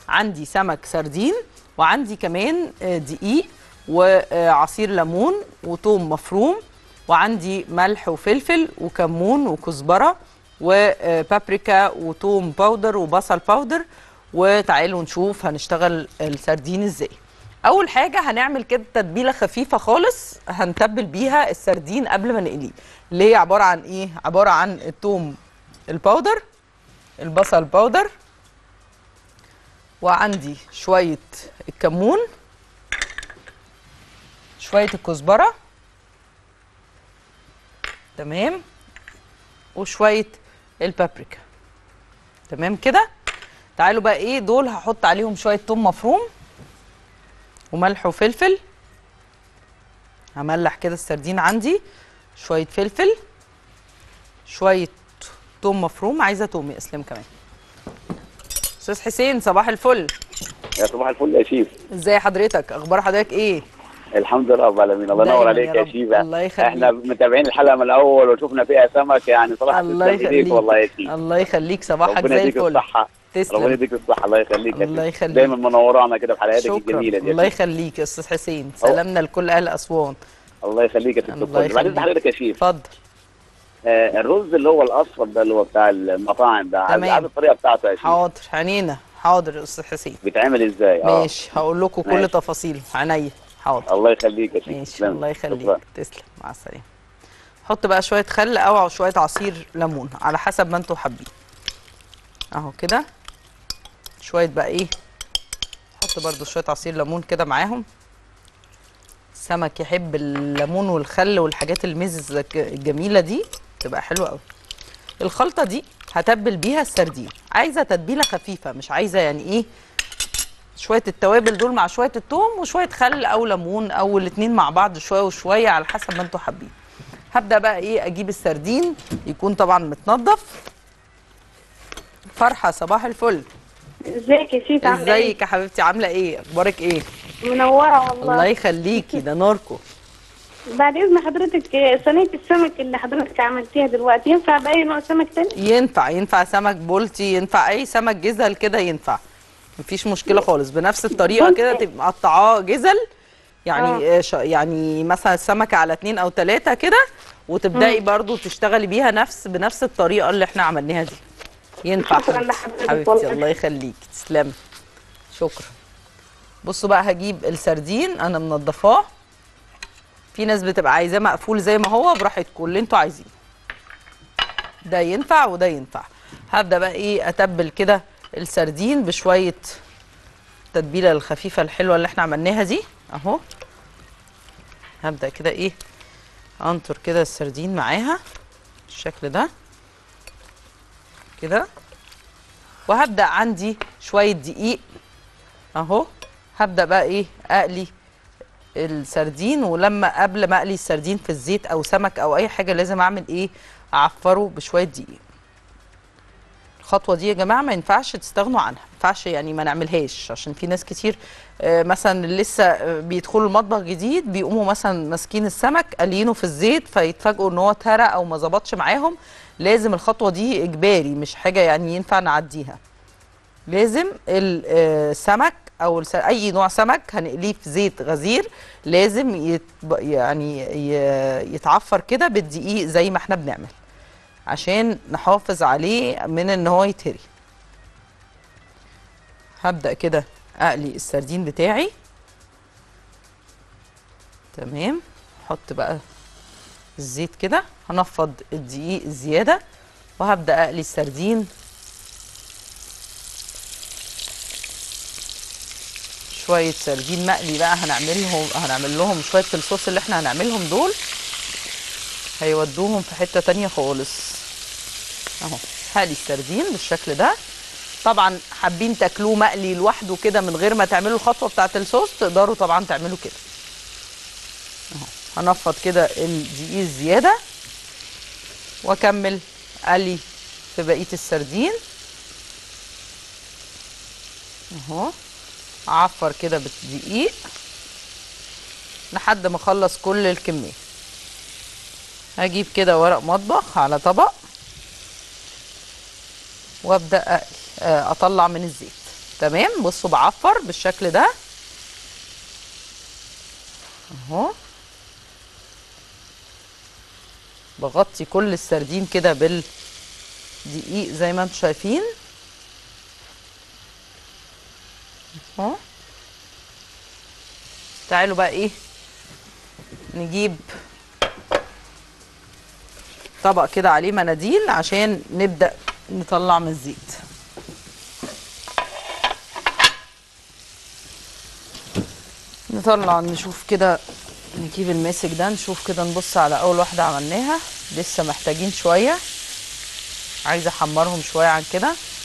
عندي سمك سردين وعندي كمان آه، دقيق وعصير ليمون وثوم مفروم وعندي ملح وفلفل وكمون وكزبره وبابريكا وثوم باودر وبصل باودر وتعالوا نشوف هنشتغل السردين ازاي اول حاجه هنعمل كده تتبيله خفيفه خالص هنتبل بيها السردين قبل ما نقليه اللي هي عباره عن ايه عباره عن الثوم الباودر البصل باودر وعندي شويه الكمون شويه الكزبره تمام وشويه البابريكا تمام كده تعالوا بقى ايه دول هحط عليهم شويه توم مفروم وملح وفلفل هملح كده السردين عندي شويه فلفل شويه توم مفروم عايزه توم يا اسلام كمان استاذ حسين صباح الفل يا صباح الفل يا شيف ازاي حضرتك اخبار حضرتك ايه الحمد لله رب العالمين الله دايماً ينور يا عليك يا رب. شيف الله يخليك. احنا متابعين الحلقه من الاول وشفنا فيها سمك يعني صراحه الله تسلم ايديك يخليك والله يا شيف الله يخليك صباحك ربنا زي يديك الفل الصحه ربنا تسلم يديك الصحه الله يخليك يا الله شيف. يخليك. دايما منورانا كده في حلقاتك شكرا الجميله دي يا الله شيف. يخليك يا استاذ حسين سلامنا لكل اهل اسوان الله يخليك يا ست الله الكل بعدين يخليك. حضرتك يا شيف اتفضل آه الرز اللي هو الاصفر ده اللي هو بتاع المطاعم ده عايز تمام. عايز الطريقه بتاعته يا شيف حاضر عينينا حاضر يا استاذ حسين بيتعمل ازاي اه ماشي هقول لكم كل ماشي. تفاصيله عينيا حاضر الله يخليك يا شيف ماشي تسلم. الله يخليك شكراً. تسلم مع السلامه حط بقى شويه خل او شويه عصير ليمون على حسب ما انتوا حابين اهو كده شويه بقى ايه حط برضو شويه عصير ليمون كده معاهم السمك يحب الليمون والخل والحاجات المزز الج- الجميله دي تبقى حلوه قوي الخلطه دي هتبل بيها السردين عايزه تتبيله خفيفه مش عايزه يعني ايه شويه التوابل دول مع شويه الثوم وشويه خل او ليمون او الاتنين مع بعض شويه وشويه على حسب ما انتوا حابين هبدا بقى ايه اجيب السردين يكون طبعا متنضف فرحه صباح الفل ازيك يا شيف عامله ايه؟ ازيك يا حبيبتي عامله ايه اخبارك ايه منوره والله الله يخليكي ده نوركم بعد اذن حضرتك آه، صينيه السمك اللي حضرتك عملتيها دلوقتي ينفع باي نوع سمك تاني؟ ينفع ينفع سمك بولتي ينفع اي سمك جزل كده ينفع مفيش مشكله خالص بنفس الطريقه كده تبقى مقطعاه جزل يعني آه. ش- يعني مثلا السمكه على اتنين او تلاته كده وتبداي برضو تشتغلي بيها نفس بنفس الطريقه اللي احنا عملناها دي ينفع شكراً حبيبتي لحضرتك حبيبتي والله. الله يخليكي تسلمي شكرا بصوا بقى هجيب السردين انا منضفاه في ناس بتبقى عايزاه مقفول زي ما هو براحتكم اللي انتوا عايزينه ده ينفع وده ينفع هبدا بقى ايه اتبل كده السردين بشويه التتبيله الخفيفه الحلوه اللي احنا عملناها دي اهو هبدا كده ايه انطر كده السردين معاها بالشكل ده كده وهبدا عندي شويه دقيق اهو هبدا بقى ايه اقلي السردين ولما قبل ما اقلي السردين في الزيت او سمك او اي حاجه لازم اعمل ايه اعفره بشويه دقيق الخطوه دي يا جماعه ما ينفعش تستغنوا عنها ما ينفعش يعني ما نعملهاش عشان في ناس كتير آه، مثلا اللي لسه آه، بيدخلوا المطبخ جديد بيقوموا مثلا ماسكين السمك قالينه في الزيت فيتفاجئوا ان هو اتهرى او ما ظبطش معاهم لازم الخطوه دي اجباري مش حاجه يعني ينفع نعديها لازم ال- آه، السمك او الس- اي نوع سمك هنقليه في زيت غزير لازم يت يعني ي- يتعفر كده بالدقيق زي ما احنا بنعمل عشان نحافظ عليه من ان هو يتهري هبدأ كده اقلي السردين بتاعي تمام احط بقى الزيت كده هنفض الدقيق الزيادة وهبدأ اقلي السردين شوية سردين مقلي بقى هنعملهم هنعمل لهم شوية الصوص اللي احنا هنعملهم دول هيودوهم في حتة تانية خالص اهو هقلي السردين بالشكل ده طبعا حابين تاكلوه مقلي لوحده كده من غير ما تعملوا الخطوة بتاعة الصوص تقدروا طبعا تعملوا كده اهو هنفض كده الدقيق الزيادة واكمل قلي في بقية السردين اهو اعفر كده بالدقيق لحد ما اخلص كل الكميه هجيب كده ورق مطبخ على طبق وابدا أقلي- آه، اطلع من الزيت تمام بصوا بعفر بالشكل ده اهو بغطي كل السردين كده بالدقيق زي ما انتم شايفين اهو تعالوا بقى ايه نجيب طبق كده عليه مناديل عشان نبدأ نطلع من الزيت نطلع نشوف كده نجيب الماسك ده نشوف كده نبص على اول واحدة عملناها لسه محتاجين شوية عايزة احمرهم شوية عن كده